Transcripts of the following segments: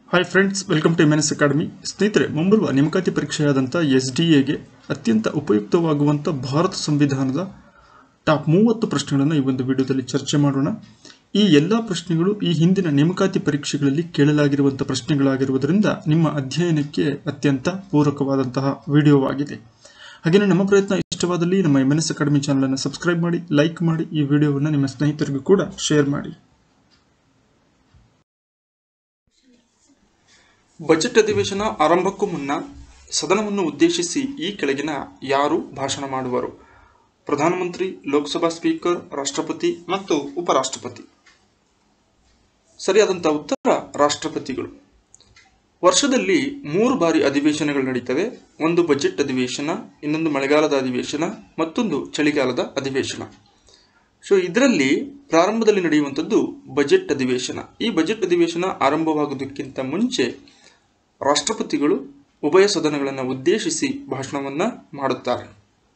hi friends welcome to M academy ಸ್ನೇಹಿತರೆ ಮುಂಬರುವ ನೇಮಕಾತಿ ಪರೀಕ್ಷೆಯಾದಂಥ ಎಸ್ ಡಿ ಎಗೆ ಅತ್ಯಂತ ಉಪಯುಕ್ತವಾಗುವಂಥ ಭಾರತ ಸಂವಿಧಾನದ ಟಾಪ್ ಮೂವತ್ತು ಪ್ರಶ್ನೆಗಳನ್ನು ಈ ಒಂದು ವಿಡಿಯೋದಲ್ಲಿ ಚರ್ಚೆ ಮಾಡೋಣ ಈ ಎಲ್ಲ ಪ್ರಶ್ನೆಗಳು ಈ ಹಿಂದಿನ ನೇಮಕಾತಿ ಪರೀಕ್ಷೆಗಳಲ್ಲಿ ಕೇಳಲಾಗಿರುವಂಥ ಪ್ರಶ್ನೆಗಳಾಗಿರುವುದರಿಂದ ನಿಮ್ಮ ಅಧ್ಯಯನಕ್ಕೆ ಅತ್ಯಂತ ಪೂರಕವಾದಂತಹ ವಿಡಿಯೋವಾಗಿದೆ ಹಾಗೆಯೇ ನಮ್ಮ ಪ್ರಯತ್ನ ಇಷ್ಟವಾದಲ್ಲಿ ನಮ್ಮ ಎಮ್ ಎನ್ ಎಸ್ ಅಕಾಡೆಮಿ ಚಾನಲನ್ನು ಸಬ್ಸ್ಕ್ರೈಬ್ ಮಾಡಿ ಲೈಕ್ ಮಾಡಿ ಈ ವಿಡಿಯೋವನ್ನು ನಿಮ್ಮ ಸ್ನೇಹಿತರಿಗೂ ಕೂಡ ಶೇರ್ ಮಾಡಿ ಬಜೆಟ್ ಅಧಿವೇಶನ ಆರಂಭಕ್ಕೂ ಮುನ್ನ ಸದನವನ್ನು ಉದ್ದೇಶಿಸಿ ಈ ಕೆಳಗಿನ ಯಾರು ಭಾಷಣ ಮಾಡುವರು ಪ್ರಧಾನಮಂತ್ರಿ ಲೋಕಸಭಾ ಸ್ಪೀಕರ್ ರಾಷ್ಟ್ರಪತಿ ಮತ್ತು ಉಪರಾಷ್ಟ್ರಪತಿ ಸರಿಯಾದಂಥ ಉತ್ತರ ರಾಷ್ಟ್ರಪತಿಗಳು ವರ್ಷದಲ್ಲಿ ಮೂರು ಬಾರಿ ಅಧಿವೇಶನಗಳು ನಡೀತವೆ ಒಂದು ಬಜೆಟ್ ಅಧಿವೇಶನ ಇನ್ನೊಂದು ಮಳೆಗಾಲದ ಅಧಿವೇಶನ ಮತ್ತೊಂದು ಚಳಿಗಾಲದ ಅಧಿವೇಶನ ಸೊ ಇದರಲ್ಲಿ ಪ್ರಾರಂಭದಲ್ಲಿ ನಡೆಯುವಂಥದ್ದು ಬಜೆಟ್ ಅಧಿವೇಶನ ಈ ಬಜೆಟ್ ಅಧಿವೇಶನ ಆರಂಭವಾಗುವುದಕ್ಕಿಂತ ಮುಂಚೆ ರಾಷ್ಟ್ರಪತಿಗಳು ಉಭಯ ಸದನಗಳನ್ನು ಉದ್ದೇಶಿಸಿ ಭಾಷಣವನ್ನ ಮಾಡುತ್ತಾರೆ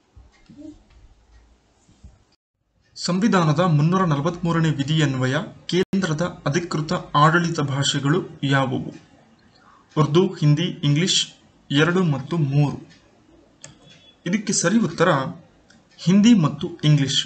ಸಂವಿಧಾನದ ಮುನ್ನೂರ ನಲವತ್ಮೂರನೇ ವಿಧಿಯನ್ವಯ ಕೇಂದ್ರದ ಅಧಿಕೃತ ಆಡಳಿತ ಭಾಷೆಗಳು ಯಾವುವು ಉರ್ದು ಹಿಂದಿ ಇಂಗ್ಲಿಷ್ ಎರಡು ಮತ್ತು ಮೂರು ಇದಕ್ಕೆ ಸರಿ ಉತ್ತರ ಹಿಂದಿ ಮತ್ತು ಇಂಗ್ಲಿಷ್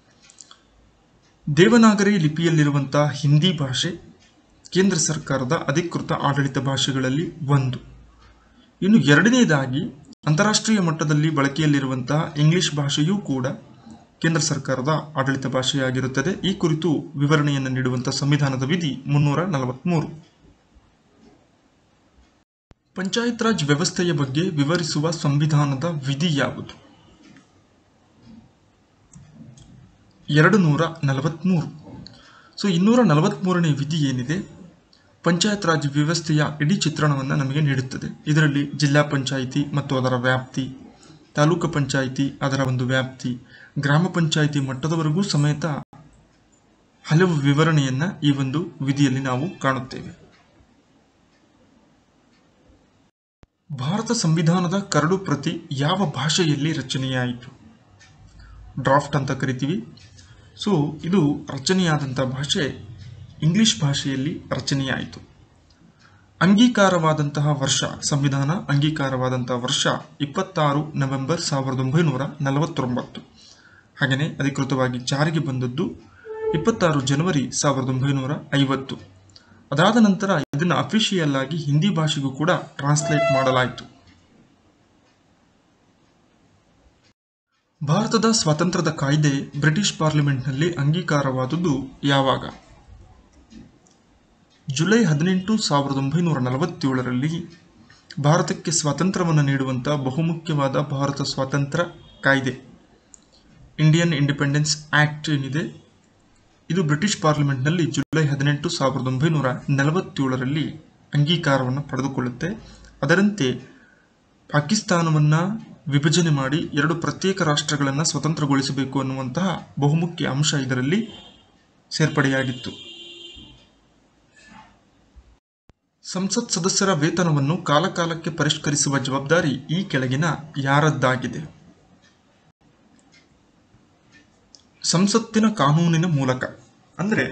ದೇವನಾಗರಿ ಲಿಪಿಯಲ್ಲಿರುವಂತಹ ಹಿಂದಿ ಭಾಷೆ ಕೇಂದ್ರ ಸರ್ಕಾರದ ಅಧಿಕೃತ ಆಡಳಿತ ಭಾಷೆಗಳಲ್ಲಿ ಒಂದು ಇನ್ನು ಎರಡನೇದಾಗಿ ಅಂತಾರಾಷ್ಟ್ರೀಯ ಮಟ್ಟದಲ್ಲಿ ಬಳಕೆಯಲ್ಲಿರುವಂತಹ ಇಂಗ್ಲಿಷ್ ಭಾಷೆಯೂ ಕೂಡ ಕೇಂದ್ರ ಸರ್ಕಾರದ ಆಡಳಿತ ಭಾಷೆಯಾಗಿರುತ್ತದೆ ಈ ಕುರಿತು ವಿವರಣೆಯನ್ನು ನೀಡುವಂತಹ ಸಂವಿಧಾನದ ವಿಧಿ ಮುನ್ನೂರ ನಲವತ್ಮೂರು ಪಂಚಾಯತ್ ರಾಜ್ ವ್ಯವಸ್ಥೆಯ ಬಗ್ಗೆ ವಿವರಿಸುವ ಸಂವಿಧಾನದ ವಿಧಿ ಯಾವುದು ಎರಡು ನೂರ ನಲವತ್ಮೂರು ಸೊ ಇನ್ನೂರ ನಲವತ್ಮೂರನೇ ವಿಧಿ ಏನಿದೆ ಪಂಚಾಯತ್ ರಾಜ್ ವ್ಯವಸ್ಥೆಯ ಇಡೀ ಚಿತ್ರಣವನ್ನು ನಮಗೆ ನೀಡುತ್ತದೆ ಇದರಲ್ಲಿ ಜಿಲ್ಲಾ ಪಂಚಾಯಿತಿ ಮತ್ತು ಅದರ ವ್ಯಾಪ್ತಿ ತಾಲೂಕು ಪಂಚಾಯಿತಿ ಅದರ ಒಂದು ವ್ಯಾಪ್ತಿ ಗ್ರಾಮ ಪಂಚಾಯಿತಿ ಮಟ್ಟದವರೆಗೂ ಸಮೇತ ಹಲವು ವಿವರಣೆಯನ್ನ ಈ ಒಂದು ವಿಧಿಯಲ್ಲಿ ನಾವು ಕಾಣುತ್ತೇವೆ ಭಾರತ ಸಂವಿಧಾನದ ಕರಡು ಪ್ರತಿ ಯಾವ ಭಾಷೆಯಲ್ಲಿ ರಚನೆಯಾಯಿತು ಡ್ರಾಫ್ಟ್ ಅಂತ ಕರಿತೀವಿ ಸೊ ಇದು ರಚನೆಯಾದಂಥ ಭಾಷೆ ಇಂಗ್ಲಿಷ್ ಭಾಷೆಯಲ್ಲಿ ರಚನೆಯಾಯಿತು ಅಂಗೀಕಾರವಾದಂತಹ ವರ್ಷ ಸಂವಿಧಾನ ಅಂಗೀಕಾರವಾದಂತಹ ವರ್ಷ ಇಪ್ಪತ್ತಾರು ನವೆಂಬರ್ ಸಾವಿರದ ಒಂಬೈನೂರ ನಲವತ್ತೊಂಬತ್ತು ಹಾಗೆಯೇ ಅಧಿಕೃತವಾಗಿ ಜಾರಿಗೆ ಬಂದದ್ದು ಇಪ್ಪತ್ತಾರು ಜನವರಿ ಸಾವಿರದ ಒಂಬೈನೂರ ಐವತ್ತು ಅದಾದ ನಂತರ ಇದನ್ನು ಅಫಿಷಿಯಲ್ ಆಗಿ ಹಿಂದಿ ಭಾಷೆಗೂ ಕೂಡ ಟ್ರಾನ್ಸ್ಲೇಟ್ ಮಾಡಲಾಯಿತು ಭಾರತದ ಸ್ವಾತಂತ್ರ್ಯದ ಕಾಯ್ದೆ ಬ್ರಿಟಿಷ್ ಪಾರ್ಲಿಮೆಂಟ್ನಲ್ಲಿ ಅಂಗೀಕಾರವಾದುದು ಯಾವಾಗ ಜುಲೈ ಹದಿನೆಂಟು ಸಾವಿರದ ಒಂಬೈನೂರ ನಲವತ್ತೇಳರಲ್ಲಿ ಭಾರತಕ್ಕೆ ಸ್ವಾತಂತ್ರ್ಯವನ್ನು ನೀಡುವಂಥ ಬಹುಮುಖ್ಯವಾದ ಭಾರತ ಸ್ವಾತಂತ್ರ್ಯ ಕಾಯ್ದೆ ಇಂಡಿಯನ್ ಇಂಡಿಪೆಂಡೆನ್ಸ್ ಆಕ್ಟ್ ಏನಿದೆ ಇದು ಬ್ರಿಟಿಷ್ ಪಾರ್ಲಿಮೆಂಟ್ನಲ್ಲಿ ಜುಲೈ ಹದಿನೆಂಟು ಸಾವಿರದ ಒಂಬೈನೂರ ನಲವತ್ತೇಳರಲ್ಲಿ ಅಂಗೀಕಾರವನ್ನು ಪಡೆದುಕೊಳ್ಳುತ್ತೆ ಅದರಂತೆ ಪಾಕಿಸ್ತಾನವನ್ನು ವಿಭಜನೆ ಮಾಡಿ ಎರಡು ಪ್ರತ್ಯೇಕ ರಾಷ್ಟ್ರಗಳನ್ನು ಸ್ವತಂತ್ರಗೊಳಿಸಬೇಕು ಅನ್ನುವಂತಹ ಬಹುಮುಖ್ಯ ಅಂಶ ಇದರಲ್ಲಿ ಸೇರ್ಪಡೆಯಾಗಿತ್ತು ಸಂಸತ್ ಸದಸ್ಯರ ವೇತನವನ್ನು ಕಾಲಕಾಲಕ್ಕೆ ಪರಿಷ್ಕರಿಸುವ ಜವಾಬ್ದಾರಿ ಈ ಕೆಳಗಿನ ಯಾರದ್ದಾಗಿದೆ ಸಂಸತ್ತಿನ ಕಾನೂನಿನ ಮೂಲಕ ಅಂದರೆ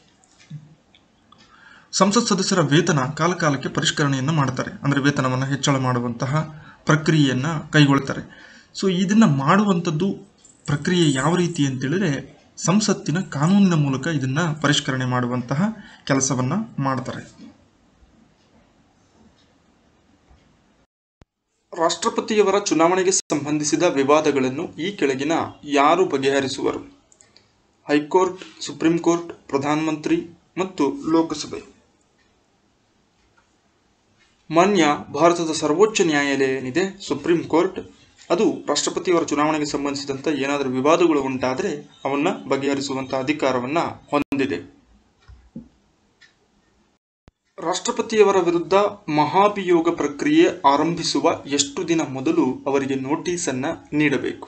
ಸಂಸತ್ ಸದಸ್ಯರ ವೇತನ ಕಾಲಕಾಲಕ್ಕೆ ಪರಿಷ್ಕರಣೆಯನ್ನು ಮಾಡ್ತಾರೆ ಅಂದರೆ ವೇತನವನ್ನು ಹೆಚ್ಚಳ ಮಾಡುವಂತಹ ಪ್ರಕ್ರಿಯೆಯನ್ನು ಕೈಗೊಳ್ತಾರೆ ಸೊ ಇದನ್ನು ಮಾಡುವಂಥದ್ದು ಪ್ರಕ್ರಿಯೆ ಯಾವ ರೀತಿ ಅಂತೇಳಿದ್ರೆ ಸಂಸತ್ತಿನ ಕಾನೂನಿನ ಮೂಲಕ ಇದನ್ನು ಪರಿಷ್ಕರಣೆ ಮಾಡುವಂತಹ ಕೆಲಸವನ್ನು ಮಾಡ್ತಾರೆ ರಾಷ್ಟ್ರಪತಿಯವರ ಚುನಾವಣೆಗೆ ಸಂಬಂಧಿಸಿದ ವಿವಾದಗಳನ್ನು ಈ ಕೆಳಗಿನ ಯಾರು ಬಗೆಹರಿಸುವರು ಹೈಕೋರ್ಟ್ ಸುಪ್ರೀಂ ಕೋರ್ಟ್ ಪ್ರಧಾನಮಂತ್ರಿ ಮತ್ತು ಲೋಕಸಭೆ ಮಾನ್ಯ ಭಾರತದ ಸರ್ವೋಚ್ಚ ನ್ಯಾಯಾಲಯ ಏನಿದೆ ಸುಪ್ರೀಂ ಕೋರ್ಟ್ ಅದು ರಾಷ್ಟ್ರಪತಿಯವರ ಚುನಾವಣೆಗೆ ಸಂಬಂಧಿಸಿದಂಥ ಏನಾದರೂ ವಿವಾದಗಳು ಉಂಟಾದರೆ ಅವನ್ನ ಬಗೆಹರಿಸುವಂತಹ ಅಧಿಕಾರವನ್ನ ಹೊಂದಿದೆ ರಾಷ್ಟ್ರಪತಿಯವರ ವಿರುದ್ಧ ಮಹಾಭಿಯೋಗ ಪ್ರಕ್ರಿಯೆ ಆರಂಭಿಸುವ ಎಷ್ಟು ದಿನ ಮೊದಲು ಅವರಿಗೆ ನೋಟಿಸ್ ಅನ್ನ ನೀಡಬೇಕು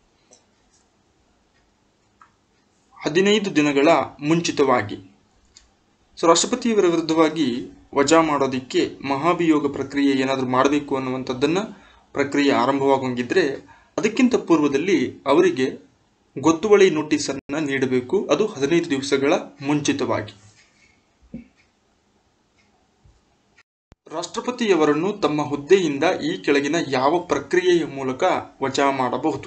ಹದಿನೈದು ದಿನಗಳ ಮುಂಚಿತವಾಗಿ ಸೊ ರಾಷ್ಟ್ರಪತಿಯವರ ವಿರುದ್ಧವಾಗಿ ವಜಾ ಮಾಡೋದಕ್ಕೆ ಮಹಾಭಿಯೋಗ ಪ್ರಕ್ರಿಯೆ ಏನಾದರೂ ಮಾಡಬೇಕು ಅನ್ನುವಂಥದ್ದನ್ನ ಪ್ರಕ್ರಿಯೆ ಆರಂಭವಾಗೋಂಗಿದ್ರೆ ಅದಕ್ಕಿಂತ ಪೂರ್ವದಲ್ಲಿ ಅವರಿಗೆ ಗೊತ್ತುವಳಿ ನೋಟಿಸ್ ಅನ್ನ ನೀಡಬೇಕು ಅದು ಹದಿನೈದು ದಿವಸಗಳ ಮುಂಚಿತವಾಗಿ ರಾಷ್ಟ್ರಪತಿಯವರನ್ನು ತಮ್ಮ ಹುದ್ದೆಯಿಂದ ಈ ಕೆಳಗಿನ ಯಾವ ಪ್ರಕ್ರಿಯೆಯ ಮೂಲಕ ವಜಾ ಮಾಡಬಹುದು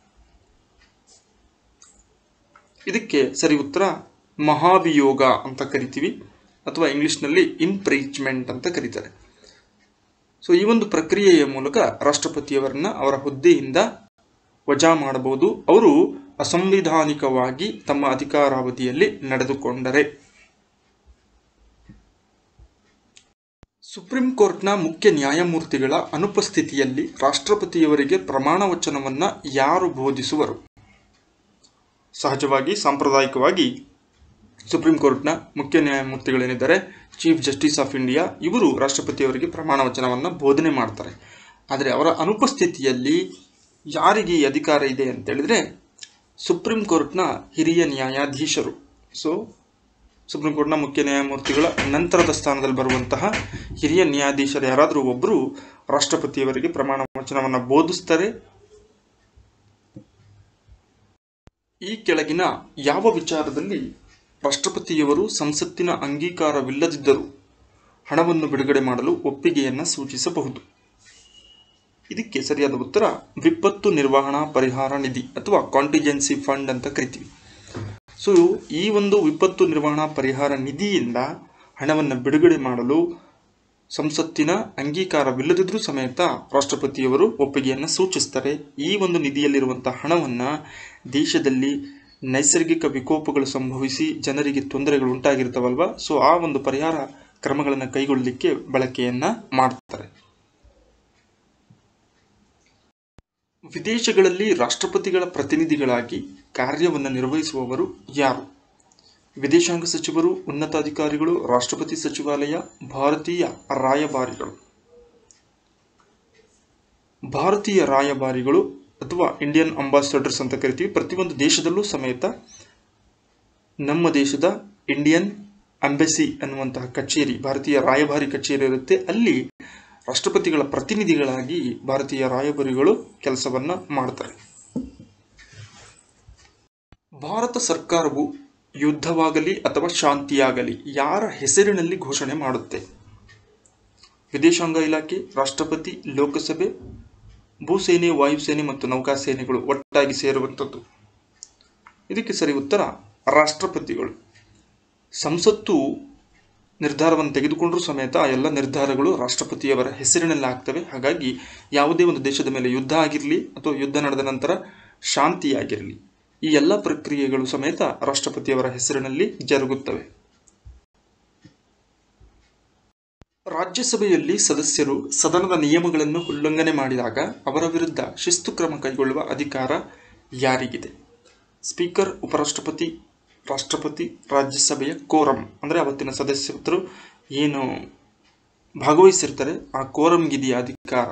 ಇದಕ್ಕೆ ಸರಿ ಉತ್ತರ ಮಹಾಭಿಯೋಗ ಅಂತ ಕರಿತೀವಿ ಅಥವಾ ಇಂಗ್ಲಿಷ್ನಲ್ಲಿ ಇಂಪ್ರೀಚ್ಮೆಂಟ್ ಅಂತ ಕರೀತಾರೆ ಸೊ ಈ ಒಂದು ಪ್ರಕ್ರಿಯೆಯ ಮೂಲಕ ರಾಷ್ಟ್ರಪತಿಯವರನ್ನ ಅವರ ಹುದ್ದೆಯಿಂದ ವಜಾ ಮಾಡಬಹುದು ಅವರು ಅಸಂವಿಧಾನಿಕವಾಗಿ ತಮ್ಮ ಅಧಿಕಾರಾವಧಿಯಲ್ಲಿ ನಡೆದುಕೊಂಡರೆ ಸುಪ್ರೀಂ ಕೋರ್ಟ್ನ ಮುಖ್ಯ ನ್ಯಾಯಮೂರ್ತಿಗಳ ಅನುಪಸ್ಥಿತಿಯಲ್ಲಿ ರಾಷ್ಟ್ರಪತಿಯವರಿಗೆ ಪ್ರಮಾಣ ವಚನವನ್ನ ಯಾರು ಬೋಧಿಸುವರು ಸಹಜವಾಗಿ ಸಾಂಪ್ರದಾಯಿಕವಾಗಿ ಸುಪ್ರೀಂ ಕೋರ್ಟ್ನ ಮುಖ್ಯ ನ್ಯಾಯಮೂರ್ತಿಗಳೇನಿದ್ದಾರೆ ಚೀಫ್ ಜಸ್ಟಿಸ್ ಆಫ್ ಇಂಡಿಯಾ ಇವರು ರಾಷ್ಟ್ರಪತಿಯವರಿಗೆ ಪ್ರಮಾಣ ವಚನವನ್ನು ಬೋಧನೆ ಮಾಡ್ತಾರೆ ಆದರೆ ಅವರ ಅನುಪಸ್ಥಿತಿಯಲ್ಲಿ ಯಾರಿಗೆ ಈ ಅಧಿಕಾರ ಇದೆ ಅಂತ ಹೇಳಿದ್ರೆ ಸುಪ್ರೀಂ ಕೋರ್ಟ್ನ ಹಿರಿಯ ನ್ಯಾಯಾಧೀಶರು ಸೊ ಸುಪ್ರೀಂ ಕೋರ್ಟ್ನ ಮುಖ್ಯ ನ್ಯಾಯಮೂರ್ತಿಗಳ ನಂತರದ ಸ್ಥಾನದಲ್ಲಿ ಬರುವಂತಹ ಹಿರಿಯ ನ್ಯಾಯಾಧೀಶರು ಯಾರಾದರೂ ಒಬ್ಬರು ರಾಷ್ಟ್ರಪತಿಯವರಿಗೆ ಪ್ರಮಾಣ ವಚನವನ್ನು ಬೋಧಿಸ್ತಾರೆ ಈ ಕೆಳಗಿನ ಯಾವ ವಿಚಾರದಲ್ಲಿ ರಾಷ್ಟ್ರಪತಿಯವರು ಸಂಸತ್ತಿನ ಅಂಗೀಕಾರವಿಲ್ಲದಿದ್ದರೂ ಹಣವನ್ನು ಬಿಡುಗಡೆ ಮಾಡಲು ಒಪ್ಪಿಗೆಯನ್ನು ಸೂಚಿಸಬಹುದು ಇದಕ್ಕೆ ಸರಿಯಾದ ಉತ್ತರ ವಿಪತ್ತು ನಿರ್ವಹಣಾ ಪರಿಹಾರ ನಿಧಿ ಅಥವಾ ಕಾಂಟಿಜೆನ್ಸಿ ಫಂಡ್ ಅಂತ ಕರಿತೀವಿ ಸೊ ಈ ಒಂದು ವಿಪತ್ತು ನಿರ್ವಹಣಾ ಪರಿಹಾರ ನಿಧಿಯಿಂದ ಹಣವನ್ನು ಬಿಡುಗಡೆ ಮಾಡಲು ಸಂಸತ್ತಿನ ಅಂಗೀಕಾರವಿಲ್ಲದಿದ್ರೂ ಸಮೇತ ರಾಷ್ಟ್ರಪತಿಯವರು ಒಪ್ಪಿಗೆಯನ್ನು ಸೂಚಿಸ್ತಾರೆ ಈ ಒಂದು ನಿಧಿಯಲ್ಲಿರುವಂತಹ ಹಣವನ್ನು ದೇಶದಲ್ಲಿ ನೈಸರ್ಗಿಕ ವಿಕೋಪಗಳು ಸಂಭವಿಸಿ ಜನರಿಗೆ ತೊಂದರೆಗಳು ಉಂಟಾಗಿರ್ತಾವಲ್ವ ಸೊ ಆ ಒಂದು ಪರಿಹಾರ ಕ್ರಮಗಳನ್ನು ಕೈಗೊಳ್ಳಲಿಕ್ಕೆ ಬಳಕೆಯನ್ನ ಮಾಡ್ತಾರೆ ವಿದೇಶಗಳಲ್ಲಿ ರಾಷ್ಟ್ರಪತಿಗಳ ಪ್ರತಿನಿಧಿಗಳಾಗಿ ಕಾರ್ಯವನ್ನು ನಿರ್ವಹಿಸುವವರು ಯಾರು ವಿದೇಶಾಂಗ ಸಚಿವರು ಉನ್ನತ ಅಧಿಕಾರಿಗಳು ರಾಷ್ಟ್ರಪತಿ ಸಚಿವಾಲಯ ಭಾರತೀಯ ರಾಯಭಾರಿಗಳು ಭಾರತೀಯ ರಾಯಭಾರಿಗಳು ಅಥವಾ ಇಂಡಿಯನ್ ಅಂಬಾಸಿಡರ್ಸ್ ಅಂತ ಕರಿತೀವಿ ಪ್ರತಿಯೊಂದು ದೇಶದಲ್ಲೂ ಸಮೇತ ನಮ್ಮ ದೇಶದ ಇಂಡಿಯನ್ ಅಂಬೆಸಿ ಅನ್ನುವಂತಹ ಕಚೇರಿ ಭಾರತೀಯ ರಾಯಭಾರಿ ಕಚೇರಿ ಇರುತ್ತೆ ಅಲ್ಲಿ ರಾಷ್ಟ್ರಪತಿಗಳ ಪ್ರತಿನಿಧಿಗಳಾಗಿ ಭಾರತೀಯ ರಾಯಭಾರಿಗಳು ಕೆಲಸವನ್ನ ಮಾಡ್ತಾರೆ ಭಾರತ ಸರ್ಕಾರವು ಯುದ್ಧವಾಗಲಿ ಅಥವಾ ಶಾಂತಿಯಾಗಲಿ ಯಾರ ಹೆಸರಿನಲ್ಲಿ ಘೋಷಣೆ ಮಾಡುತ್ತೆ ವಿದೇಶಾಂಗ ಇಲಾಖೆ ರಾಷ್ಟ್ರಪತಿ ಲೋಕಸಭೆ ಭೂಸೇನೆ ವಾಯುಸೇನೆ ಮತ್ತು ನೌಕಾಸೇನೆಗಳು ಒಟ್ಟಾಗಿ ಸೇರುವಂಥದ್ದು ಇದಕ್ಕೆ ಸರಿ ಉತ್ತರ ರಾಷ್ಟ್ರಪತಿಗಳು ಸಂಸತ್ತು ನಿರ್ಧಾರವನ್ನು ತೆಗೆದುಕೊಂಡರೂ ಸಮೇತ ಆ ಎಲ್ಲ ನಿರ್ಧಾರಗಳು ರಾಷ್ಟ್ರಪತಿಯವರ ಹೆಸರಿನಲ್ಲಿ ಆಗ್ತವೆ ಹಾಗಾಗಿ ಯಾವುದೇ ಒಂದು ದೇಶದ ಮೇಲೆ ಯುದ್ಧ ಆಗಿರಲಿ ಅಥವಾ ಯುದ್ಧ ನಡೆದ ನಂತರ ಶಾಂತಿಯಾಗಿರಲಿ ಈ ಎಲ್ಲ ಪ್ರಕ್ರಿಯೆಗಳು ಸಮೇತ ರಾಷ್ಟ್ರಪತಿಯವರ ಹೆಸರಿನಲ್ಲಿ ಜರುಗುತ್ತವೆ ರಾಜ್ಯಸಭೆಯಲ್ಲಿ ಸದಸ್ಯರು ಸದನದ ನಿಯಮಗಳನ್ನು ಉಲ್ಲಂಘನೆ ಮಾಡಿದಾಗ ಅವರ ವಿರುದ್ಧ ಶಿಸ್ತು ಕ್ರಮ ಕೈಗೊಳ್ಳುವ ಅಧಿಕಾರ ಯಾರಿಗಿದೆ ಸ್ಪೀಕರ್ ಉಪರಾಷ್ಟ್ರಪತಿ ರಾಷ್ಟ್ರಪತಿ ರಾಜ್ಯಸಭೆಯ ಕೋರಂ ಅಂದರೆ ಅವತ್ತಿನ ಸದಸ್ಯರು ಏನು ಭಾಗವಹಿಸಿರ್ತಾರೆ ಆ ಕೋರಂಗಿದೆಯ ಅಧಿಕಾರ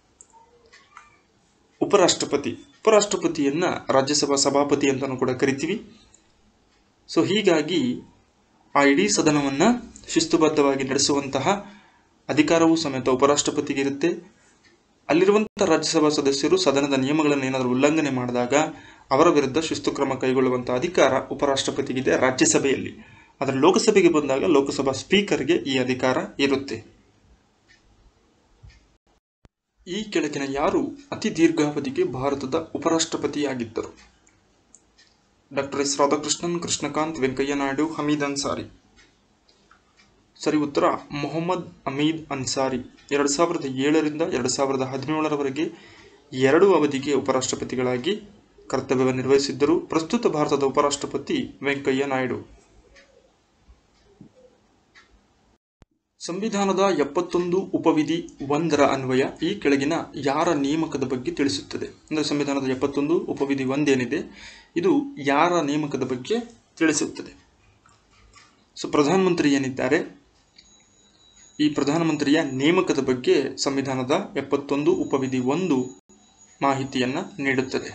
ಉಪರಾಷ್ಟ್ರಪತಿ ಉಪರಾಷ್ಟ್ರಪತಿಯನ್ನ ರಾಜ್ಯಸಭಾ ಸಭಾಪತಿ ಅಂತಲೂ ಕೂಡ ಕರಿತೀವಿ ಸೊ ಹೀಗಾಗಿ ಆ ಇಡೀ ಸದನವನ್ನ ಶಿಸ್ತುಬದ್ಧವಾಗಿ ನಡೆಸುವಂತಹ ಅಧಿಕಾರವೂ ಸಮೇತ ಉಪರಾಷ್ಟ್ರಪತಿಗೆ ಇರುತ್ತೆ ಅಲ್ಲಿರುವಂತಹ ರಾಜ್ಯಸಭಾ ಸದಸ್ಯರು ಸದನದ ನಿಯಮಗಳನ್ನು ಏನಾದರೂ ಉಲ್ಲಂಘನೆ ಮಾಡಿದಾಗ ಅವರ ವಿರುದ್ಧ ಶಿಸ್ತು ಕ್ರಮ ಕೈಗೊಳ್ಳುವಂತಹ ಅಧಿಕಾರ ಉಪರಾಷ್ಟ್ರಪತಿಗಿದೆ ರಾಜ್ಯಸಭೆಯಲ್ಲಿ ಆದರೆ ಲೋಕಸಭೆಗೆ ಬಂದಾಗ ಲೋಕಸಭಾ ಸ್ಪೀಕರ್ಗೆ ಈ ಅಧಿಕಾರ ಇರುತ್ತೆ ಈ ಕೆಳಗಿನ ಯಾರು ಅತಿ ದೀರ್ಘಾವಧಿಗೆ ಭಾರತದ ಉಪರಾಷ್ಟ್ರಪತಿಯಾಗಿದ್ದರು ಡಾಕ್ಟರ್ ಎಸ್ ರಾಧಾಕೃಷ್ಣನ್ ಕೃಷ್ಣಕಾಂತ್ ವೆಂಕಯ್ಯ ನಾಯ್ಡು ಹಮೀದ್ ಅನ್ಸಾರಿ ಸರಿ ಉತ್ತರ ಮೊಹಮ್ಮದ್ ಅಮೀದ್ ಅನ್ಸಾರಿ ಎರಡು ಸಾವಿರದ ಏಳರಿಂದ ಎರಡು ಸಾವಿರದ ಹದಿನೇಳರವರೆಗೆ ಎರಡು ಅವಧಿಗೆ ಉಪರಾಷ್ಟ್ರಪತಿಗಳಾಗಿ ಕರ್ತವ್ಯವನ್ನು ನಿರ್ವಹಿಸಿದ್ದರು ಪ್ರಸ್ತುತ ಭಾರತದ ಉಪರಾಷ್ಟ್ರಪತಿ ವೆಂಕಯ್ಯ ನಾಯ್ಡು ಸಂವಿಧಾನದ ಎಪ್ಪತ್ತೊಂದು ಉಪವಿಧಿ ಒಂದರ ಅನ್ವಯ ಈ ಕೆಳಗಿನ ಯಾರ ನೇಮಕದ ಬಗ್ಗೆ ತಿಳಿಸುತ್ತದೆ ಅಂದರೆ ಸಂವಿಧಾನದ ಎಪ್ಪತ್ತೊಂದು ಉಪವಿಧಿ ಒಂದೇನಿದೆ ಇದು ಯಾರ ನೇಮಕದ ಬಗ್ಗೆ ತಿಳಿಸುತ್ತದೆ ಸೊ ಪ್ರಧಾನಮಂತ್ರಿ ಏನಿದ್ದಾರೆ ಈ ಪ್ರಧಾನಮಂತ್ರಿಯ ನೇಮಕದ ಬಗ್ಗೆ ಸಂವಿಧಾನದ ಎಪ್ಪತ್ತೊಂದು ಉಪವಿಧಿ ಒಂದು ಮಾಹಿತಿಯನ್ನ ನೀಡುತ್ತದೆ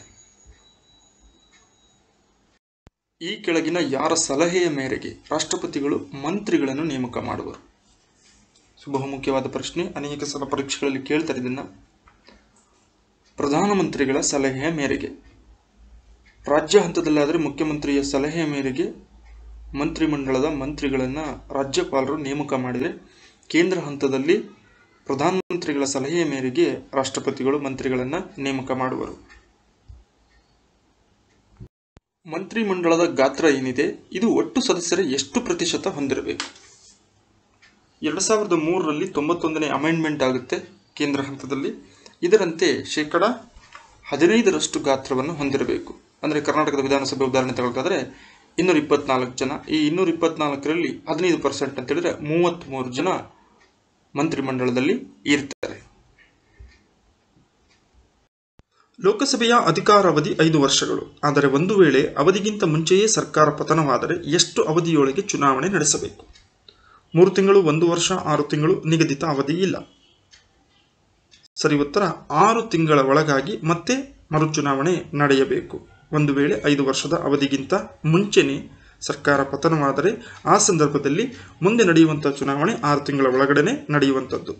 ಈ ಕೆಳಗಿನ ಯಾರ ಸಲಹೆಯ ಮೇರೆಗೆ ರಾಷ್ಟ್ರಪತಿಗಳು ಮಂತ್ರಿಗಳನ್ನು ನೇಮಕ ಮಾಡುವರು ಸೊ ಬಹುಮುಖ್ಯವಾದ ಪ್ರಶ್ನೆ ಅನೇಕ ಸಲ ಪರೀಕ್ಷೆಗಳಲ್ಲಿ ಕೇಳ್ತಾರೆ ಇದನ್ನ ಪ್ರಧಾನಮಂತ್ರಿಗಳ ಸಲಹೆಯ ಮೇರೆಗೆ ರಾಜ್ಯ ಹಂತದಲ್ಲಾದರೆ ಮುಖ್ಯಮಂತ್ರಿಯ ಸಲಹೆಯ ಮೇರೆಗೆ ಮಂತ್ರಿಮಂಡಲದ ಮಂತ್ರಿಗಳನ್ನು ರಾಜ್ಯಪಾಲರು ನೇಮಕ ಮಾಡಿದರೆ ಕೇಂದ್ರ ಹಂತದಲ್ಲಿ ಪ್ರಧಾನಮಂತ್ರಿಗಳ ಸಲಹೆಯ ಮೇರೆಗೆ ರಾಷ್ಟ್ರಪತಿಗಳು ಮಂತ್ರಿಗಳನ್ನು ನೇಮಕ ಮಾಡುವರು ಮಂತ್ರಿಮಂಡಲದ ಗಾತ್ರ ಏನಿದೆ ಇದು ಒಟ್ಟು ಸದಸ್ಯರ ಎಷ್ಟು ಪ್ರತಿಶತ ಹೊಂದಿರಬೇಕು ಎರಡು ಸಾವಿರದ ಮೂರರಲ್ಲಿ ತೊಂಬತ್ತೊಂದನೇ ಅಮೆಂಡ್ಮೆಂಟ್ ಆಗುತ್ತೆ ಕೇಂದ್ರ ಹಂತದಲ್ಲಿ ಇದರಂತೆ ಶೇಕಡ ಹದಿನೈದರಷ್ಟು ಗಾತ್ರವನ್ನು ಹೊಂದಿರಬೇಕು ಅಂದರೆ ಕರ್ನಾಟಕದ ವಿಧಾನಸಭೆ ಉದಾಹರಣೆ ತಗೊಳ್ಬೇಕಾದ್ರೆ ಇನ್ನೂರ ಇಪ್ಪತ್ನಾಲ್ಕು ಜನ ಈ ಇನ್ನೂರ ಇಪ್ಪತ್ನಾಲ್ಕರಲ್ಲಿ ಹದಿನೈದು ಪರ್ಸೆಂಟ್ ಅಂತ ಹೇಳಿದ್ರೆ ಮೂವತ್ತ್ಮೂರು ಜನ ಮಂತ್ರಿಮಂಡಲದಲ್ಲಿ ಇರ್ತಾರೆ ಲೋಕಸಭೆಯ ಅಧಿಕಾರಾವಧಿ ಐದು ವರ್ಷಗಳು ಆದರೆ ಒಂದು ವೇಳೆ ಅವಧಿಗಿಂತ ಮುಂಚೆಯೇ ಸರ್ಕಾರ ಪತನವಾದರೆ ಎಷ್ಟು ಅವಧಿಯೊಳಗೆ ಚುನಾವಣೆ ನಡೆಸಬೇಕು ಮೂರು ತಿಂಗಳು ಒಂದು ವರ್ಷ ಆರು ತಿಂಗಳು ನಿಗದಿತ ಅವಧಿ ಇಲ್ಲ ಸರಿ ಉತ್ತರ ಆರು ತಿಂಗಳ ಒಳಗಾಗಿ ಮತ್ತೆ ಮರುಚುನಾವಣೆ ನಡೆಯಬೇಕು ಒಂದು ವೇಳೆ ಐದು ವರ್ಷದ ಅವಧಿಗಿಂತ ಮುಂಚೆನೇ ಸರ್ಕಾರ ಪತನವಾದರೆ ಆ ಸಂದರ್ಭದಲ್ಲಿ ಮುಂದೆ ನಡೆಯುವಂಥ ಚುನಾವಣೆ ಆರು ತಿಂಗಳ ಒಳಗಡೆನೆ ನಡೆಯುವಂಥದ್ದು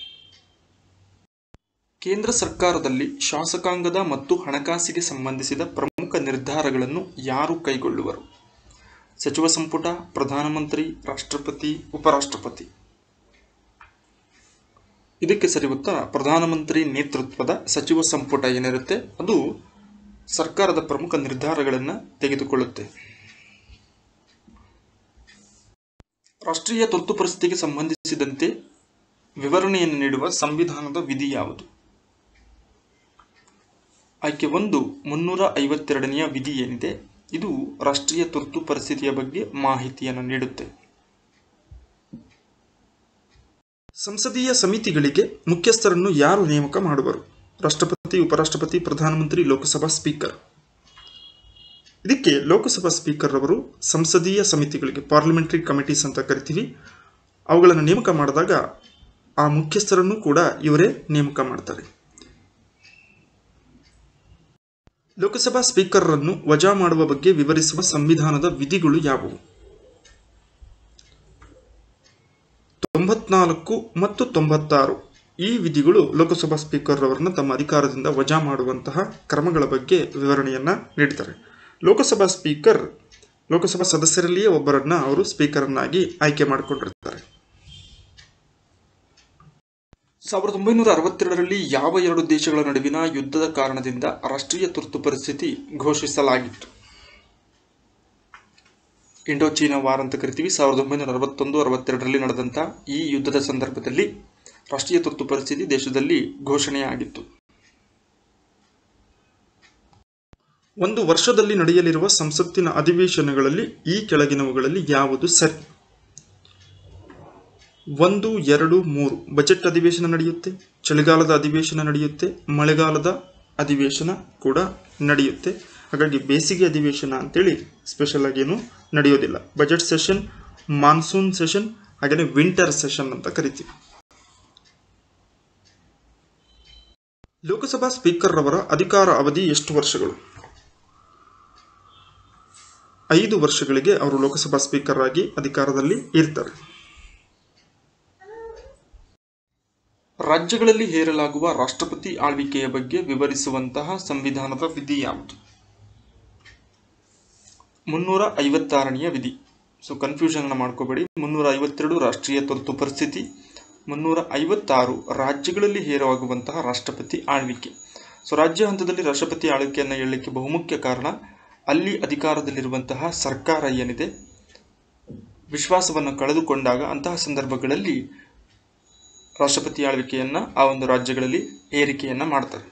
ಕೇಂದ್ರ ಸರ್ಕಾರದಲ್ಲಿ ಶಾಸಕಾಂಗದ ಮತ್ತು ಹಣಕಾಸಿಗೆ ಸಂಬಂಧಿಸಿದ ಪ್ರಮುಖ ನಿರ್ಧಾರಗಳನ್ನು ಯಾರು ಕೈಗೊಳ್ಳುವರು ಸಚಿವ ಸಂಪುಟ ಪ್ರಧಾನಮಂತ್ರಿ ರಾಷ್ಟ್ರಪತಿ ಉಪರಾಷ್ಟ್ರಪತಿ ಇದಕ್ಕೆ ಸರಿ ಉತ್ತರ ಪ್ರಧಾನಮಂತ್ರಿ ನೇತೃತ್ವದ ಸಚಿವ ಸಂಪುಟ ಏನಿರುತ್ತೆ ಅದು ಸರ್ಕಾರದ ಪ್ರಮುಖ ನಿರ್ಧಾರಗಳನ್ನು ತೆಗೆದುಕೊಳ್ಳುತ್ತೆ ರಾಷ್ಟ್ರೀಯ ತುರ್ತು ಪರಿಸ್ಥಿತಿಗೆ ಸಂಬಂಧಿಸಿದಂತೆ ವಿವರಣೆಯನ್ನು ನೀಡುವ ಸಂವಿಧಾನದ ವಿಧಿ ಯಾವುದು ಆಯ್ಕೆ ಒಂದು ಮುನ್ನೂರ ಐವತ್ತೆರಡನೆಯ ವಿಧಿ ಏನಿದೆ ಇದು ರಾಷ್ಟ್ರೀಯ ತುರ್ತು ಪರಿಸ್ಥಿತಿಯ ಬಗ್ಗೆ ಮಾಹಿತಿಯನ್ನು ನೀಡುತ್ತೆ ಸಂಸದೀಯ ಸಮಿತಿಗಳಿಗೆ ಮುಖ್ಯಸ್ಥರನ್ನು ಯಾರು ನೇಮಕ ಮಾಡುವರು ರಾಷ್ಟ್ರಪತಿ ಉಪರಾಷ್ಟ್ರಪತಿ ಪ್ರಧಾನಮಂತ್ರಿ ಲೋಕಸಭಾ ಸ್ಪೀಕರ್ ಇದಕ್ಕೆ ಲೋಕಸಭಾ ಸ್ಪೀಕರ್ ಅವರು ಸಂಸದೀಯ ಸಮಿತಿಗಳಿಗೆ ಪಾರ್ಲಿಮೆಂಟರಿ ಕಮಿಟೀಸ್ ಅಂತ ಕರಿತೀವಿ ಅವುಗಳನ್ನು ನೇಮಕ ಮಾಡಿದಾಗ ಆ ಮುಖ್ಯಸ್ಥರನ್ನು ಕೂಡ ಇವರೇ ನೇಮಕ ಮಾಡ್ತಾರೆ ಲೋಕಸಭಾ ಸ್ಪೀಕರ್ರನ್ನು ವಜಾ ಮಾಡುವ ಬಗ್ಗೆ ವಿವರಿಸುವ ಸಂವಿಧಾನದ ವಿಧಿಗಳು ಯಾವುವು ತೊಂಬತ್ನಾಲ್ಕು ಮತ್ತು ತೊಂಬತ್ತಾರು ಈ ವಿಧಿಗಳು ಲೋಕಸಭಾ ಸ್ಪೀಕರ್ ಅವರನ್ನು ತಮ್ಮ ಅಧಿಕಾರದಿಂದ ವಜಾ ಮಾಡುವಂತಹ ಕ್ರಮಗಳ ಬಗ್ಗೆ ವಿವರಣೆಯನ್ನ ನೀಡ್ತಾರೆ ಲೋಕಸಭಾ ಸ್ಪೀಕರ್ ಲೋಕಸಭಾ ಸದಸ್ಯರಲ್ಲಿಯೇ ಒಬ್ಬರನ್ನ ಅವರು ಸ್ಪೀಕರ್ನಾಗಿ ಆಯ್ಕೆ ಮಾಡಿಕೊಂಡಿರ್ತಾರೆ ಸಾವಿರದ ಒಂಬೈನೂರ ಅರವತ್ತೆರಡರಲ್ಲಿ ಯಾವ ಎರಡು ದೇಶಗಳ ನಡುವಿನ ಯುದ್ಧದ ಕಾರಣದಿಂದ ರಾಷ್ಟ್ರೀಯ ತುರ್ತು ಪರಿಸ್ಥಿತಿ ಘೋಷಿಸಲಾಗಿತ್ತು ಇಂಡೋ ಚೀನಾ ವಾರ್ ಅಂತ ಕರಿತೀವಿ ಸಾವಿರದ ಒಂಬೈನೂರ ಅರವತ್ತೊಂದು ಅರವತ್ತೆರಡರಲ್ಲಿ ನಡೆದಂಥ ಈ ಯುದ್ಧದ ಸಂದರ್ಭದಲ್ಲಿ ರಾಷ್ಟ್ರೀಯ ತುರ್ತು ಪರಿಸ್ಥಿತಿ ದೇಶದಲ್ಲಿ ಘೋಷಣೆಯಾಗಿತ್ತು ಒಂದು ವರ್ಷದಲ್ಲಿ ನಡೆಯಲಿರುವ ಸಂಸತ್ತಿನ ಅಧಿವೇಶನಗಳಲ್ಲಿ ಈ ಕೆಳಗಿನವುಗಳಲ್ಲಿ ಯಾವುದು ಸರಿ ಒಂದು ಎರಡು ಮೂರು ಬಜೆಟ್ ಅಧಿವೇಶನ ನಡೆಯುತ್ತೆ ಚಳಿಗಾಲದ ಅಧಿವೇಶನ ನಡೆಯುತ್ತೆ ಮಳೆಗಾಲದ ಅಧಿವೇಶನ ಕೂಡ ನಡೆಯುತ್ತೆ ಹಾಗಾಗಿ ಬೇಸಿಗೆ ಅಧಿವೇಶನ ಅಂತೇಳಿ ಸ್ಪೆಷಲ್ ಆಗಿ ಏನು ನಡೆಯೋದಿಲ್ಲ ಬಜೆಟ್ ಸೆಷನ್ ಮಾನ್ಸೂನ್ ಸೆಷನ್ ಹಾಗೆಯೇ ವಿಂಟರ್ ಸೆಷನ್ ಅಂತ ಕರಿತೀವಿ ಲೋಕಸಭಾ ಸ್ಪೀಕರ್ ರವರ ಅಧಿಕಾರ ಅವಧಿ ಎಷ್ಟು ವರ್ಷಗಳು ಐದು ವರ್ಷಗಳಿಗೆ ಅವರು ಲೋಕಸಭಾ ಸ್ಪೀಕರ್ ಆಗಿ ಅಧಿಕಾರದಲ್ಲಿ ಇರ್ತಾರೆ ರಾಜ್ಯಗಳಲ್ಲಿ ಹೇರಲಾಗುವ ರಾಷ್ಟ್ರಪತಿ ಆಳ್ವಿಕೆಯ ಬಗ್ಗೆ ವಿವರಿಸುವಂತಹ ಸಂವಿಧಾನದ ವಿಧಿ ಯಾವುದು ಮುನ್ನೂರ ಐವತ್ತಾರನೆಯ ವಿಧಿ ಸೊ ಕನ್ಫ್ಯೂಷನ್ ಮಾಡ್ಕೋಬೇಡಿ ಮುನ್ನೂರ ಐವತ್ತೆರಡು ರಾಷ್ಟ್ರೀಯ ತುರ್ತು ಪರಿಸ್ಥಿತಿ ಮುನ್ನೂರ ಐವತ್ತಾರು ರಾಜ್ಯಗಳಲ್ಲಿ ಹೇರವಾಗುವಂತಹ ರಾಷ್ಟ್ರಪತಿ ಆಳ್ವಿಕೆ ಸೊ ರಾಜ್ಯ ಹಂತದಲ್ಲಿ ರಾಷ್ಟ್ರಪತಿ ಆಳ್ವಿಕೆಯನ್ನು ಹೇಳಲಿಕ್ಕೆ ಬಹುಮುಖ್ಯ ಕಾರಣ ಅಲ್ಲಿ ಅಧಿಕಾರದಲ್ಲಿರುವಂತಹ ಸರ್ಕಾರ ಏನಿದೆ ವಿಶ್ವಾಸವನ್ನು ಕಳೆದುಕೊಂಡಾಗ ಅಂತಹ ಸಂದರ್ಭಗಳಲ್ಲಿ ರಾಷ್ಟ್ರಪತಿ ಆಳ್ವಿಕೆಯನ್ನ ಆ ಒಂದು ರಾಜ್ಯಗಳಲ್ಲಿ ಏರಿಕೆಯನ್ನ ಮಾಡ್ತಾರೆ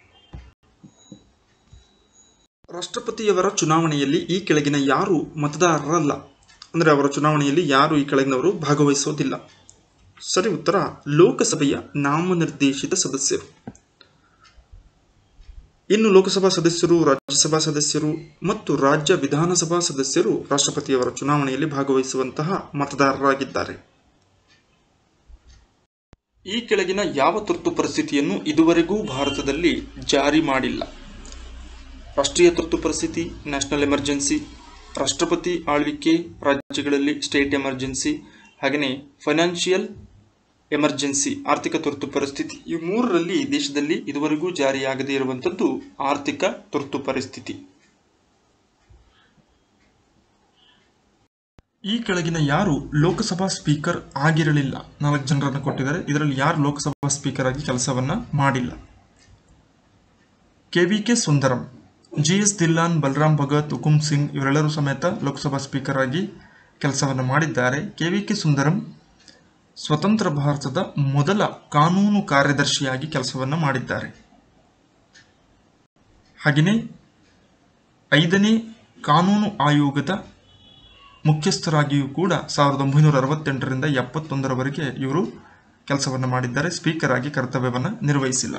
ರಾಷ್ಟ್ರಪತಿಯವರ ಚುನಾವಣೆಯಲ್ಲಿ ಈ ಕೆಳಗಿನ ಯಾರು ಮತದಾರರಲ್ಲ ಅಂದರೆ ಅವರ ಚುನಾವಣೆಯಲ್ಲಿ ಯಾರು ಈ ಕೆಳಗಿನವರು ಭಾಗವಹಿಸೋದಿಲ್ಲ ಸರಿ ಉತ್ತರ ಲೋಕಸಭೆಯ ನಾಮನಿರ್ದೇಶಿತ ಸದಸ್ಯರು ಇನ್ನು ಲೋಕಸಭಾ ಸದಸ್ಯರು ರಾಜ್ಯಸಭಾ ಸದಸ್ಯರು ಮತ್ತು ರಾಜ್ಯ ವಿಧಾನಸಭಾ ಸದಸ್ಯರು ರಾಷ್ಟ್ರಪತಿಯವರ ಚುನಾವಣೆಯಲ್ಲಿ ಭಾಗವಹಿಸುವಂತಹ ಮತದಾರರಾಗಿದ್ದಾರೆ ಈ ಕೆಳಗಿನ ಯಾವ ತುರ್ತು ಪರಿಸ್ಥಿತಿಯನ್ನು ಇದುವರೆಗೂ ಭಾರತದಲ್ಲಿ ಜಾರಿ ಮಾಡಿಲ್ಲ ರಾಷ್ಟ್ರೀಯ ತುರ್ತು ಪರಿಸ್ಥಿತಿ ನ್ಯಾಷನಲ್ ಎಮರ್ಜೆನ್ಸಿ ರಾಷ್ಟ್ರಪತಿ ಆಳ್ವಿಕೆ ರಾಜ್ಯಗಳಲ್ಲಿ ಸ್ಟೇಟ್ ಎಮರ್ಜೆನ್ಸಿ ಹಾಗೆಯೇ ಫೈನಾನ್ಷಿಯಲ್ ಎಮರ್ಜೆನ್ಸಿ ಆರ್ಥಿಕ ತುರ್ತು ಪರಿಸ್ಥಿತಿ ಈ ಮೂರರಲ್ಲಿ ದೇಶದಲ್ಲಿ ಇದುವರೆಗೂ ಜಾರಿಯಾಗದೇ ಇರುವಂಥದ್ದು ಆರ್ಥಿಕ ತುರ್ತು ಪರಿಸ್ಥಿತಿ ಈ ಕೆಳಗಿನ ಯಾರು ಲೋಕಸಭಾ ಸ್ಪೀಕರ್ ಆಗಿರಲಿಲ್ಲ ನಾಲ್ಕು ಜನರನ್ನು ಕೊಟ್ಟಿದ್ದಾರೆ ಇದರಲ್ಲಿ ಯಾರು ಲೋಕಸಭಾ ಸ್ಪೀಕರ್ ಆಗಿ ಕೆಲಸವನ್ನ ಮಾಡಿಲ್ಲ K V K Sundaram G S Dhillon Balram Bhagat Hukam Singh ಇವರೆಲ್ಲರೂ ಸಮೇತ ಲೋಕಸಭಾ ಸ್ಪೀಕರ್ ಆಗಿ ಕೆಲಸವನ್ನು ಮಾಡಿದ್ದಾರೆ ಕೆ ವಿ ಕೆ ಸುಂದರಂ ಸ್ವತಂತ್ರ ಭಾರತದ ಮೊದಲ ಕಾನೂನು ಕಾರ್ಯದರ್ಶಿಯಾಗಿ ಕೆಲಸವನ್ನು ಮಾಡಿದ್ದಾರೆ ಹಾಗೆಯೇ ಐದನೇ ಕಾನೂನು ಆಯೋಗದ ಮುಖ್ಯಸ್ಥರಾಗಿಯೂ ಕೂಡ ಸಾವಿರದ ಒಂಬೈನೂರ ಅರವತ್ತೆಂಟರಿಂದ ಎಪ್ಪತ್ತೊಂದರವರೆಗೆ ಇವರು ಕೆಲಸವನ್ನು ಮಾಡಿದ್ದಾರೆ ಸ್ಪೀಕರ್ ಆಗಿ ಕರ್ತವ್ಯವನ್ನು ನಿರ್ವಹಿಸಿಲ್ಲ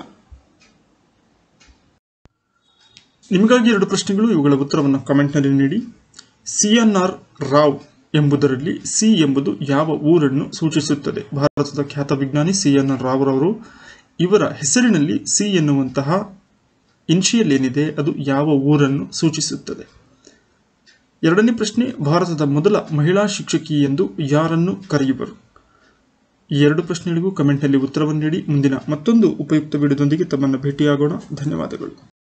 ನಿಮಗಾಗಿ ಎರಡು ಪ್ರಶ್ನೆಗಳು ಇವುಗಳ ಉತ್ತರವನ್ನು ಕಾಮೆಂಟ್ನಲ್ಲಿ ನೀಡಿ ಸಿ ಎನ್ ಆರ್ ರಾವ್ ಎಂಬುದರಲ್ಲಿ ಸಿ ಎಂಬುದು ಯಾವ ಊರನ್ನು ಸೂಚಿಸುತ್ತದೆ ಭಾರತದ ಖ್ಯಾತ ವಿಜ್ಞಾನಿ ಸಿ ಎನ್ ಆರ್ ರಾವ್ ರವರು ಇವರ ಹೆಸರಿನಲ್ಲಿ ಸಿ ಎನ್ನುವಂತಹ ಇನ್ಷಿಯಲ್ ಏನಿದೆ ಅದು ಯಾವ ಊರನ್ನು ಸೂಚಿಸುತ್ತದೆ ಎರಡನೇ ಪ್ರಶ್ನೆ ಭಾರತದ ಮೊದಲ ಮಹಿಳಾ ಶಿಕ್ಷಕಿ ಎಂದು ಯಾರನ್ನು ಕರೆಯುವರು ಈ ಎರಡು ಪ್ರಶ್ನೆಗಳಿಗೂ ಕಮೆಂಟ್ನಲ್ಲಿ ಉತ್ತರವನ್ನು ನೀಡಿ ಮುಂದಿನ ಮತ್ತೊಂದು ಉಪಯುಕ್ತ ವಿಡಿಯೋದೊಂದಿಗೆ ತಮ್ಮನ್ನು ಭೇಟಿಯಾಗೋಣ ಧನ್ಯವಾದಗಳು